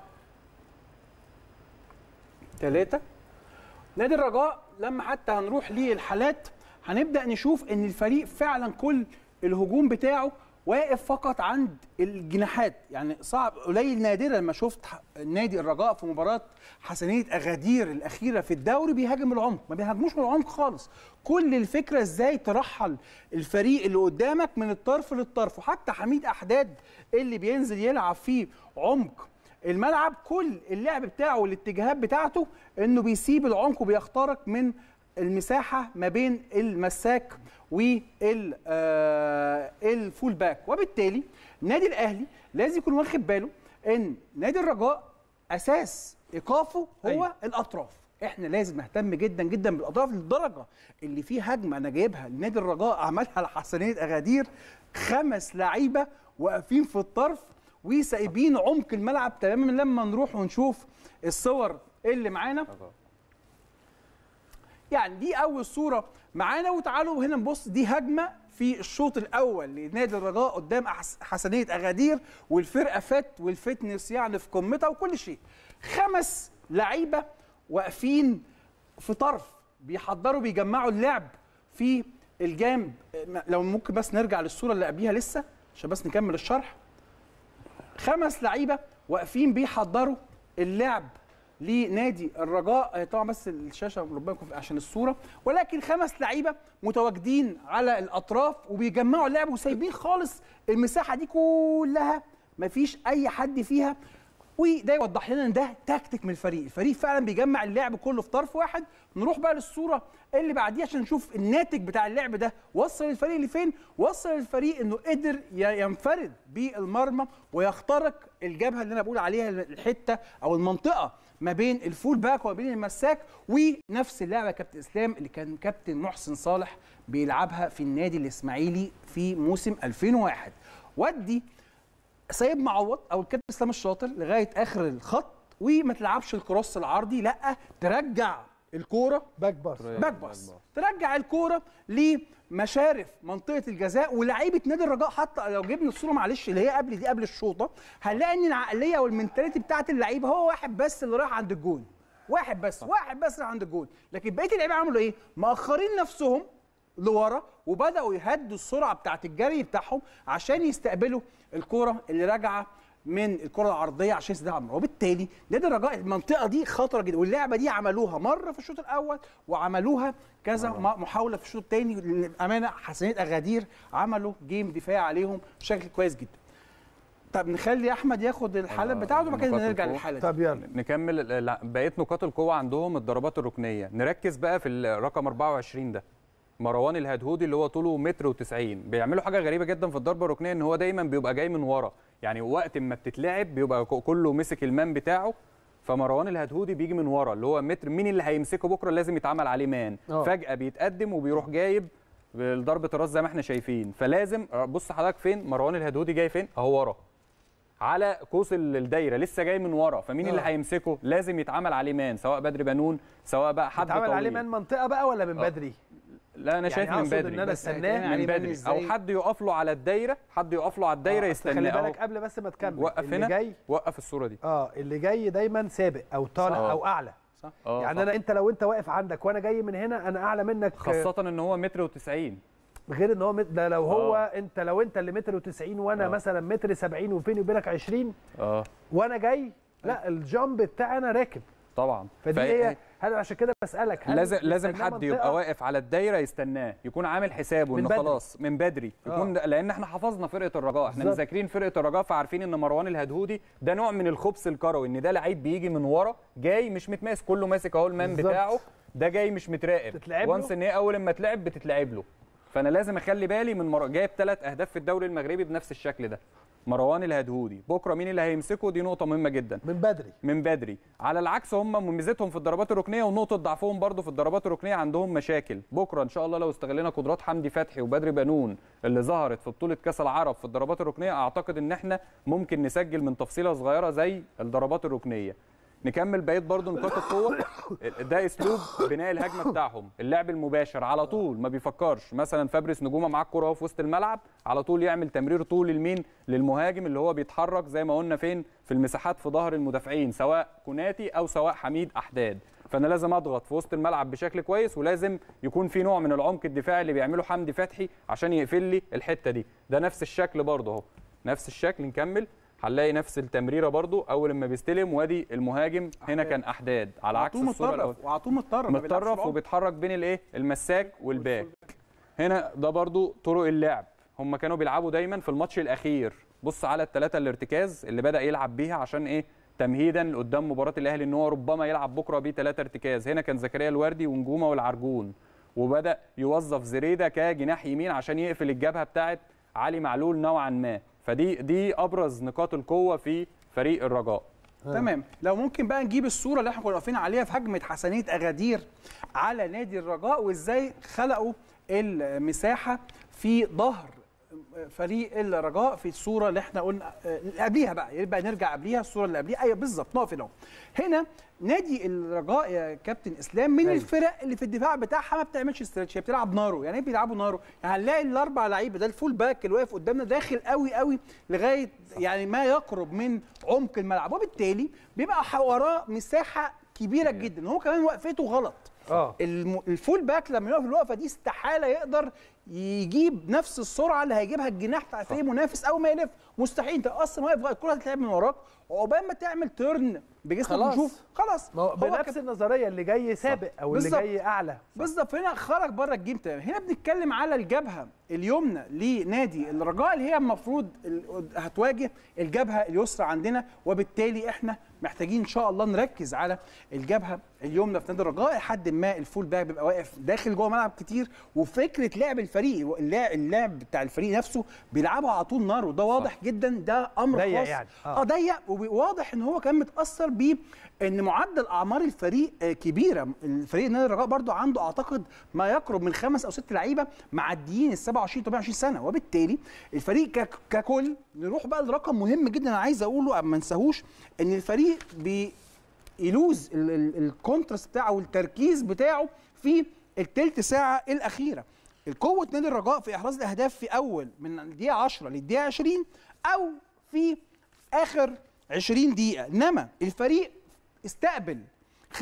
ثلاثة نادي الرجاء لما حتى هنروح للحالات هنبدأ نشوف إن الفريق فعلا كل الهجوم بتاعه واقف فقط عند الجناحات يعني صعب قليل نادرا لما شفت ح- نادي الرجاء في مباراة حسنية أغادير الأخيرة في الدوري بيهاجم العمق ما بيهاجموش من العمق خالص كل الفكرة إزاي ترحل الفريق اللي قدامك من الطرف للطرف وحتى حميد أحداد اللي بينزل يلعب فيه عمق الملعب كل اللعب بتاعه والاتجاهات بتاعته انه بيسيب العمق وبيخترق من المساحه ما بين المساك وال آه، الفول باك وبالتالي النادي الاهلي لازم يكون واخد باله ان نادي الرجاء اساس ايقافه هو أيوة. أيوة. الاطراف احنا لازم نهتم جدا جدا بالاطراف للدرجه اللي في هجمه انا جايبها لنادي الرجاء عملها لحسنيه اغادير خمس لعيبه واقفين في الطرف وسايبين عمق الملعب تماما لما نروح ونشوف الصور اللي معانا يعني دي اول صوره معانا وتعالوا هنا نبص دي هجمه في الشوط الاول لنادي الرجاء قدام أحس- حسنيه اغادير والفرقه فت والفتنس يعني في قمتها وكل شيء خمس لعيبه واقفين في طرف بيحضروا بيجمعوا اللعب في الجانب لو ممكن بس نرجع للصوره اللي قبليها لسه عشان بس نكمل الشرح خمس لعيبه واقفين بيحضروا اللعب لنادي الرجاء آه، طبعا بس الشاشه ربنا يكون في- عشان الصوره ولكن خمس لعيبه متواجدين على الاطراف وبيجمعوا اللعب وسايبين خالص المساحه دي كلها مفيش اي حد فيها وده يوضح لنا ان ده تكتيك من الفريق الفريق فعلا بيجمع اللعب كله في طرف واحد نروح بقى للصوره اللي بعديها عشان نشوف الناتج بتاع اللعب ده وصل الفريق لفين وصل الفريق انه قدر ي- ينفرد بالمرمى ويخترق الجبهه اللي انا بقول عليها الحته او المنطقه ما بين الفول باك وما بين المساك ونفس اللعبه يا كابتن اسلام اللي كان كابتن محسن صالح بيلعبها في النادي الاسماعيلي في موسم 2001 ودي سيد معوض او الكابتن اسلام الشاطر لغايه اخر الخط وما تلعبش الكروس العرضي لا ترجع الكوره باك باص باك باص ترجع الكوره لمشارف منطقه الجزاء ولاعيبه نادي الرجاء حتى لو جبنا الصوره معلش اللي هي قبل دي قبل الشوطه هنلاقي ان العقليه والمنتاليتي بتاعت اللعيبه هو واحد بس اللي رايح عند الجون واحد بس واحد بس راح عند الجون لكن بقيه اللعيبه عملوا ايه مأخرين نفسهم لورا وبداوا يهدوا السرعه بتاعت الجري بتاعهم عشان يستقبلوا الكره اللي راجعه من الكره العرضيه عشان يسددها عمرو وبالتالي نادي الرجاء المنطقه دي خطره جدا واللعبه دي عملوها مره في الشوط الاول وعملوها كذا م- محاوله في الشوط الثاني للامانه حسنيه اغادير عملوا جيم دفاعي عليهم بشكل كويس جدا طب نخلي احمد ياخد الحاله آه، بتاعته وبعد كده نقاط نرجع القوة. للحاله دي طب يلا نكمل لا، بقيه نقاط القوه عندهم الضربات الركنيه نركز بقى في الرقم 24 ده مروان الهدهودي اللي هو طوله متر و90 بيعملوا حاجه غريبه جدا في الضربه الركنيه ان هو دايما بيبقى جاي من ورا يعني وقت ما بتتلعب بيبقى ك- كله مسك المان بتاعه فمروان الهدهودي بيجي من ورا اللي هو متر مين اللي هيمسكه بكره لازم يتعمل عليه مان آه. فجاه بيتقدم وبيروح جايب ضربه الراس زي ما احنا شايفين فلازم بص حضرتك فين مروان الهدهودي جاي فين اهو ورا على قوس ال- الدايره لسه جاي من ورا فمين اللي آه. هيمسكه لازم يتعمل عليه مان سواء بدري بنون سواء بقى حد اتعمل عليه طويل. من منطقه بقى ولا من آه. بدري لا انا يعني شايف من أقصد إن بدري أنا بس استناه هيتعمل من عليه مان بدري إزاي؟ او حد يقف له على الدايره حد يقف له على الدايره آه، أصل يستناه خلي أهو. بالك قبل بس ما تكمل وقف اللي هنا جاي وقف الصوره دي اه اللي جاي دايما سابق او طالع صح. او اعلى صح اه يعني صح. انا انت لو انت واقف عندك وانا جاي من هنا انا اعلى منك خاصه ان هو متر و90 غير ان هو مت... ده لو هو آه. انت لو انت اللي متر و90 وانا آه. مثلا متر 70 وبيني وبينك 20 اه وانا جاي لا الجامب بتاعي انا راكب طبعا فدي فهي- هي هل عشان كده بسالك هل لازم لازم بتستناه حد منطقة؟ يبقى واقف على الدايره يستناه يكون عامل حسابه من انه بدري. خلاص من بدري يكون لان احنا حفظنا فرقه الرجاء احنا بالظبط. مذاكرين فرقه الرجاء فعارفين ان مروان الهدهودي ده نوع من الخبث الكروي ان ده لعيب بيجي من ورا جاي مش متماسك كله ماسك اهو المان بالظبط. بتاعه ده جاي مش متراقب تتلعب له؟ وانس ان هي اول ما تلعب بتتلعب له فانا لازم اخلي بالي من مر... جايب ثلاث اهداف في الدوري المغربي بنفس الشكل ده مروان الهدهودي بكره مين اللي هيمسكه دي نقطه مهمه جدا من بدري من بدري على العكس هم ميزتهم في الضربات الركنيه ونقطه ضعفهم برضو في الضربات الركنيه عندهم مشاكل بكره ان شاء الله لو استغلنا قدرات حمدي فتحي وبدري بنون اللي ظهرت في بطوله كاس العرب في الضربات الركنيه اعتقد ان احنا ممكن نسجل من تفصيله صغيره زي الضربات الركنيه نكمل بقيه برضو نقاط القوه ده اسلوب بناء الهجمه بتاعهم اللعب المباشر على طول ما بيفكرش مثلا فابريس نجومه معاه الكوره في وسط الملعب على طول يعمل تمرير طول لمين للمهاجم اللي هو بيتحرك زي ما قلنا فين في المساحات في ظهر المدافعين سواء كوناتي او سواء حميد احداد فانا لازم اضغط في وسط الملعب بشكل كويس ولازم يكون في نوع من العمق الدفاعي اللي بيعمله حمدي فتحي عشان يقفل لي الحته دي ده نفس الشكل برضه اهو نفس الشكل نكمل هنلاقي نفس التمريره برضو اول لما بيستلم وادي المهاجم هنا أحداد. كان احداد على عكس وعطوه الصوره الاول متطرف وعطوه متطرف ما بيلعبش متطرف بعمق. وبيتحرك بين الايه المساك والباك هنا ده برضو طرق اللعب هم كانوا بيلعبوا دايما في الماتش الاخير بص على الثلاثه الارتكاز اللي بدا يلعب بيها عشان ايه تمهيدا قدام مباراه الاهلي ان هو ربما يلعب بكره بيه ثلاثه ارتكاز هنا كان زكريا الوردي ونجومه والعرجون وبدا يوظف زريده كجناح يمين عشان يقفل الجبهه بتاعه علي معلول نوعا ما فدي دي ابرز نقاط القوه في فريق الرجاء تمام لو ممكن بقى نجيب الصوره اللي احنا كنا واقفين عليها في هجمه حسنيه اغادير على نادي الرجاء وازاي خلقوا المساحه في ظهر فريق الرجاء في الصوره اللي احنا قلنا آه، اللي قبليها بقى يبقى نرجع قبليها الصوره اللي قبليها ايوه بالظبط نقف هنا أهو. هنا نادي الرجاء يا كابتن اسلام من أيوة. الفرق اللي في الدفاع بتاعها ما بتعملش استرتش هي بتلعب نارو يعني ايه بيلعبوا نارو يعني هنلاقي الاربع لعيبه ده الفول باك اللي واقف قدامنا داخل قوي قوي لغايه يعني ما يقرب من عمق الملعب وبالتالي بيبقى وراه مساحه كبيره جدا هو كمان وقفته غلط اه الم- الفول باك لما يقف الوقفه دي استحاله يقدر يجيب نفس السرعه اللي هيجيبها الجناح بتاع فريق منافس اول ما يلف مستحيل انت اصلا واقف الكره هتتلعب من وراك وعقبال ما تعمل تيرن بجسمك خلاص. ونشوف خلاص ما هو هو بنفس كده. النظريه اللي جاي سابق او اللي بالظبط. جاي اعلى بالظبط هنا خرج بره الجيم تمام هنا بنتكلم على الجبهه اليمنى لنادي الرجاء اللي هي المفروض ال- هتواجه الجبهه اليسرى عندنا وبالتالي احنا محتاجين ان شاء الله نركز على الجبهه اليمنى في نادي الرجاء لحد ما الفول باك بيبقى واقف داخل جوه ملعب كتير وفكره لعب الفريق اللعب, اللعب بتاع الفريق نفسه بيلعبوا على طول نار وده واضح جدا ده امر ضيق خاص يعني. اه آه. ضيق وواضح ان هو كان متاثر بيه ان معدل اعمار الفريق آه، كبيره الفريق نادي الرجاء برضو عنده اعتقد ما يقرب من خمس او ست لعيبه معديين ال 27 28 سنه وبالتالي الفريق كك- ككل نروح بقى لرقم مهم جدا انا عايز اقوله ما ننساهوش ان الفريق بي يلوز ال- ال- الكونتراست بتاعه والتركيز بتاعه في التلت ساعه الاخيره القوه نادي الرجاء في احراز الاهداف في اول من الدقيقه 10 للدقيقه 20 او في اخر 20 دقيقه انما الفريق استقبل 50% 50%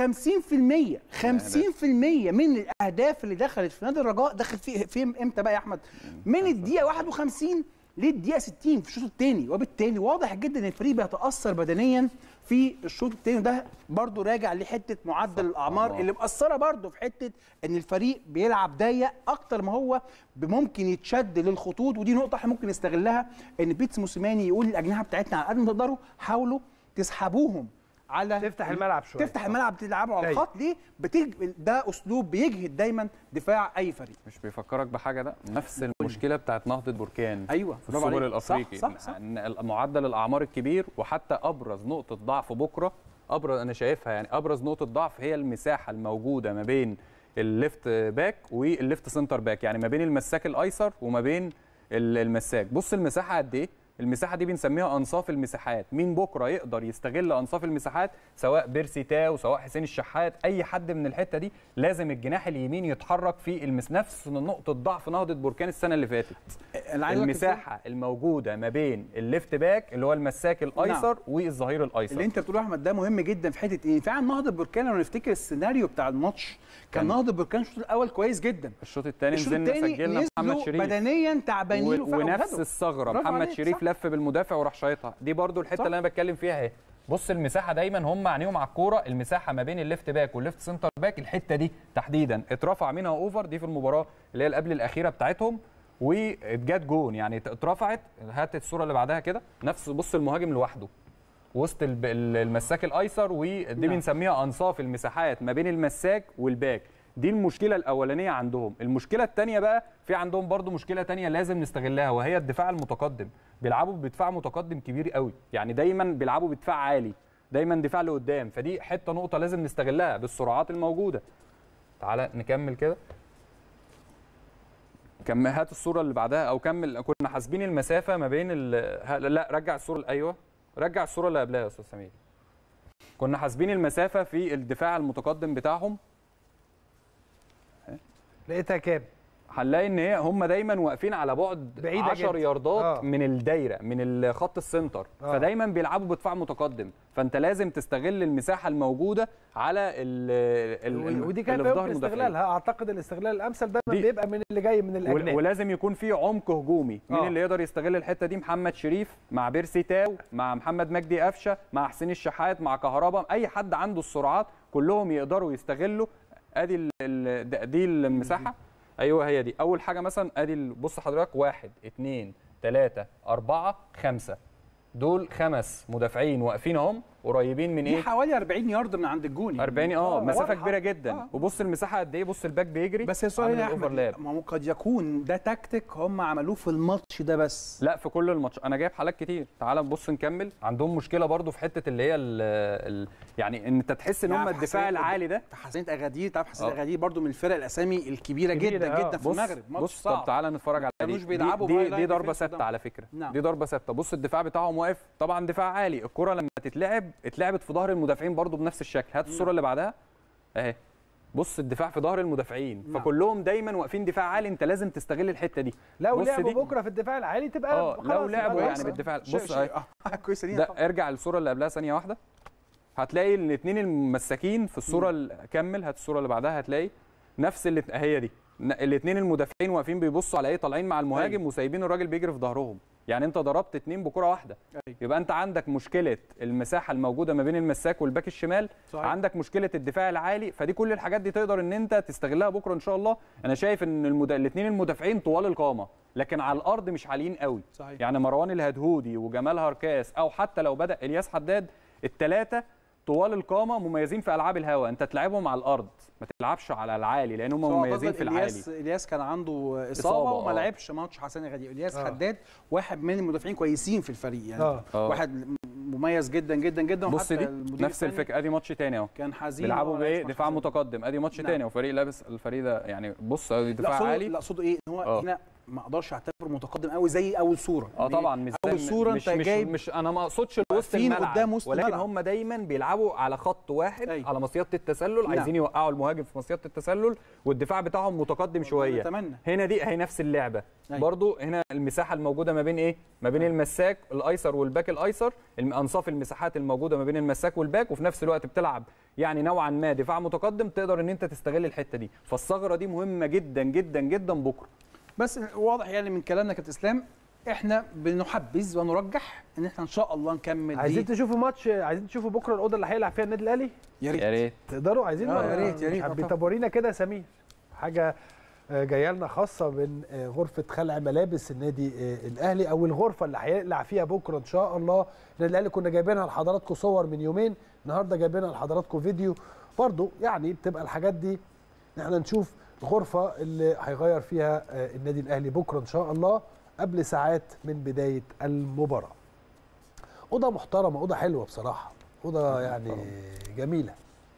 من الاهداف اللي دخلت في نادي الرجاء دخل في في امتى بقى يا احمد من الدقيقه 51 للدقيقه 60 في الشوط الثاني وبالتالي واضح جدا ان الفريق بيتاثر بدنيا في الشوط الثاني ده برضو راجع لحته معدل الاعمار طبعاً. اللي مأثره برضو في حته ان الفريق بيلعب ضيق اكتر ما هو ممكن يتشد للخطوط ودي نقطه احنا ممكن نستغلها ان بيتس موسيماني يقول للاجنحه بتاعتنا على قد ما تقدروا حاولوا تسحبوهم على تفتح الملعب شويه تفتح الملعب تلعبوا على أيوة. الخط ليه بتج... ده اسلوب بيجهد دايما دفاع اي فريق مش بيفكرك بحاجه ده نفس المشكله بتاعت نهضه بركان ايوه في برافو السوبر عليك. الافريقي صح صح, صح. إن معدل الاعمار الكبير وحتى ابرز نقطه ضعف بكره ابرز انا شايفها يعني ابرز نقطه ضعف هي المساحه الموجوده ما بين الليفت باك والليفت سنتر باك يعني ما بين المساك الايسر وما بين ال- المساك بص المساحه قد ايه المساحه دي بنسميها انصاف المساحات مين بكره يقدر يستغل انصاف المساحات سواء بيرسي تاو سواء حسين الشحات اي حد من الحته دي لازم الجناح اليمين يتحرك في المس نفس نقطه ضعف نهضه بركان السنه اللي فاتت أنا عايز أقول لك المساحه الموجوده ما بين الليفت باك اللي هو المساك الايسر والظهير الايسر اللي انت بتقوله يا احمد ده مهم جدا في حته ايه فعلا نهضه بركان لو نفتكر السيناريو بتاع الماتش كان كان- نهضه بركان الشوط الاول كويس جدا الشوط الثاني الشوط نزلنا الثاني سجلنا محمد نزلوا شريف بدنيا تعبانين و- وفعلا ونفس وخدوا. الثغره برافو محمد عليك، شريف صح. لف بالمدافع وراح شايطها دي برضو الحته صح. اللي انا بتكلم فيها اهي بص المساحه دايما هم عينيهم على الكوره المساحه ما بين الليفت باك والليفت سنتر باك الحته دي تحديدا اترفع منها اوفر دي في المباراه اللي هي اللي قبل الاخيره بتاعتهم واتجات جون يعني اترفعت هات الصوره اللي بعدها كده نفس بص المهاجم لوحده وسط الب- ال- المساك الايسر ودي نعم. بنسميها انصاف المساحات ما بين المساك والباك دي المشكله الاولانيه عندهم المشكله الثانيه بقى في عندهم برضو مشكله ثانيه لازم نستغلها وهي الدفاع المتقدم بيلعبوا بدفاع متقدم كبير قوي يعني دايما بيلعبوا بدفاع عالي دايما دفاع لقدام فدي حته نقطه لازم نستغلها بالسرعات الموجوده تعالى نكمل كده كم هات الصوره اللي بعدها او كمل كنا حاسبين المسافه ما بين ال... ه- لا رجع الصوره ايوه رجع الصوره اللي قبلها يا استاذ سمير كنا حاسبين المسافه في الدفاع المتقدم بتاعهم لقيتها كام هنلاقي ان هي هم دايما واقفين على بعد بعيدة 10 جدا. ياردات آه. من الدايره من ال- خط السنتر آه. فدايما بيلعبوا بدفاع متقدم فانت لازم تستغل المساحه الموجوده على ال ال ودي كانت اللي في ظهر يمكن المدافعين. استغلالها اعتقد الاستغلال الامثل دايما دي- بيبقى من اللي جاي من ول- الاجناب ولازم يكون في عمق هجومي مين آه. اللي يقدر يستغل الحته دي محمد شريف مع بيرسي تاو مع محمد مجدي قفشه مع حسين الشحات مع كهربا اي حد عنده السرعات كلهم يقدروا يستغلوا ادي ال- ال- د- دي المساحه ايوه هي دي اول حاجه مثلا ادي ال- بص حضرتك واحد اتنين تلاته اربعه خمسه دول خمس مدافعين واقفين اهم قريبين من دي ايه حوالي 40 يارد من عند الجون يعني. 40 اه مسافه واضحة. كبيره جدا آه. وبص المساحه قد ايه بص الباك بيجري بس السؤال هنا يا عامل احمد الأوفرلاب. ما هو قد يكون ده تكتيك هم عملوه في الماتش ده بس لا في كل الماتش انا جايب حالات كتير تعال نبص نكمل عندهم مشكله برضو في حته اللي هي ال ال يعني ان انت تحس ان هم يعني الدفاع حسين- العالي ده حسين اغادير تعرف حسين آه. اغادير برضو من الفرق الاسامي الكبيره كبيرة، جدا آه. جدا في بص المغرب ماتش بص صعب طب تعالى نتفرج على دي كانوش دي, بيلعبوا دي, باي دي لاين ضربه ديفنس ثابته قدام. على فكره نعم. دي ضربه ثابته بص الدفاع بتاعهم واقف طبعا دفاع عالي الكره لما تتلعب اتلعبت في ظهر المدافعين برضو بنفس الشكل هات الصوره اللي بعدها اهي بص الدفاع في ظهر المدافعين نعم. فكلهم دايما واقفين دفاع عالي انت لازم تستغل الحته دي لو بص لعبوا دي- بكره في الدفاع العالي تبقى اه خلاص لو يبقى لعبوا كويس. يعني بالدفاع شيء- بص شيء- اهي اه كويس لينا ده طبعا ارجع للصوره اللي قبلها ثانيه واحده هتلاقي الاثنين المساكين في الصوره ال- كمل هات الصوره اللي بعدها هتلاقي نفس اللي هي دي الاثنين المدافعين واقفين بيبصوا على ايه طالعين مع المهاجم وسايبين الراجل بيجري في ظهرهم يعني انت ضربت اتنين بكره واحده أيوة. يبقى انت عندك مشكله المساحه الموجوده ما بين المساك والباك الشمال صحيح. عندك مشكله الدفاع العالي فدي كل الحاجات دي تقدر ان انت تستغلها بكره ان شاء الله انا شايف ان المد... الاثنين المدافعين طوال القامه لكن على الارض مش عاليين قوي صحيح. يعني مروان الهدهودي وجمال هركاس او حتى لو بدا الياس حداد الثلاثه طوال القامه مميزين في العاب الهواء انت تلعبهم على الارض ما تلعبش على العالي لان هم بس هو مميزين أعتقد في العالي الياس الياس كان عنده اصابه, إصابة، وما آه. لعبش ماتش حسن غدير الياس آه. حداد واحد من المدافعين كويسين في الفريق يعني آه. آه. واحد مميز جدا جدا جدا بص وحتى دي المدير نفس الفني الفكره ادي ماتش تاني اهو كان حزين بيلعبوا هو بايه لعب دفاع ماتش حزين. متقدم ادي ماتش نعم. تاني وفريق لابس الفريق ده يعني بص أدي لا دفاع اقصد عالي لا اقصد ايه ان هو آه. هنا ما اقدرش اعتبره متقدم قوي زي اول صوره اه طبعا مش اول زي- صوره مش انت مش جايب مش انا ما اقصدش وسط واقفين الملعب قدام وسط ولكن الملعب. هم دايما بيلعبوا على خط واحد أيوة. على مصيده التسلل عايزين يوقعوا المهاجم في مصيده التسلل والدفاع بتاعهم متقدم شويه اتمنى هنا دي هي نفس اللعبه أيوة. برضو هنا المساحه الموجوده ما بين ايه ما بين المساك الايسر والباك الايسر الم- انصاف المساحات الموجوده ما بين المساك والباك وفي نفس الوقت بتلعب يعني نوعا ما دفاع متقدم تقدر ان انت تستغل الحته دي فالثغره دي مهمه جدا جدا جدا بكره بس واضح يعني من كلامنا كابتن اسلام احنا بنحبذ ونرجح ان احنا ان شاء الله نكمل عايزين دي. تشوفوا ماتش عايزين تشوفوا بكره الاوضه اللي هيلعب فيها النادي الاهلي يا ريت يا ريت تقدروا عايزين آه، ولا يا ريت، يا مش ريت، حابين؟ آه، طب ورينا كده يا سمير حاجه آه، جايه لنا خاصه من آه، غرفه خلع ملابس النادي آه، الاهلي او الغرفه اللي هيقلع فيها بكره ان شاء الله النادي الاهلي كنا جايبينها لحضراتكم صور من يومين النهارده جايبينها لحضراتكم فيديو برضو يعني بتبقى الحاجات دي ان احنا نشوف الغرفه اللي هيغير فيها آه، النادي الاهلي بكره ان شاء الله قبل ساعات من بدايه المباراه اوضه محترمه اوضه حلوه بصراحه اوضه يعني جميله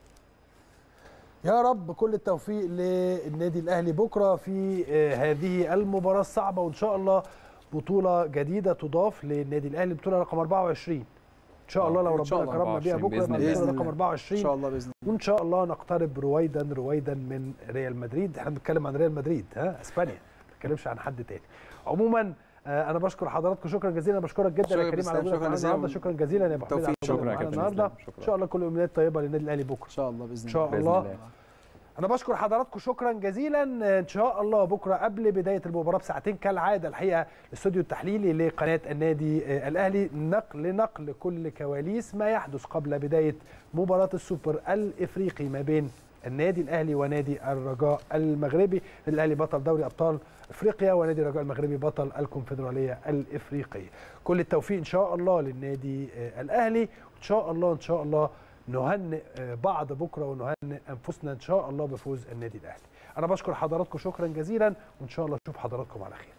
يا رب كل التوفيق للنادي الاهلي بكره في آه، هذه المباراه الصعبه وان شاء الله بطوله جديده تضاف للنادي الاهلي بطوله رقم 24 ان شاء الله لو إن شاء ربنا الله كرمنا بيها 24 بكره بإذن يبقى الله. البطوله رقم ان 24 شاء الله باذن الله وان شاء الله نقترب رويدا رويدا من ريال مدريد احنا بنتكلم عن ريال مدريد ها اسبانيا ما بنتكلمش عن حد تاني عموما آه، انا بشكر حضراتكم شكرا جزيلا بشكرك جدا شكرا يا كريم على باسلام، وجودك شكرا معانا جزيلا. النهارده شكرا جزيلا يا ابو حميد على توفيق. وجودك شكرا يا معانا كابتن النهارده اسلام ان شكرا شاء الله كل الامنيات طيبه للنادي الاهلي بكره ان شاء الله باذن ان شاء بإذن الله الله. انا بشكر حضراتكم شكرا جزيلا ان شاء الله بكره قبل بدايه المباراه بساعتين كالعاده الحقيقه الاستوديو التحليلي لقناه النادي آه، الاهلي نقل نقل كل كواليس ما يحدث قبل بدايه مباراه السوبر الافريقي ما بين النادي الاهلي ونادي الرجاء المغربي الاهلي بطل دوري ابطال افريقيا ونادي الرجاء المغربي بطل الكونفدراليه الافريقيه كل التوفيق ان شاء الله للنادي آه، الاهلي وان شاء الله ان شاء الله نهنئ آه، بعض بكره ونهنئ انفسنا ان شاء الله بفوز النادي الاهلي. انا بشكر حضراتكم شكرا جزيلا وان شاء الله اشوف حضراتكم على خير.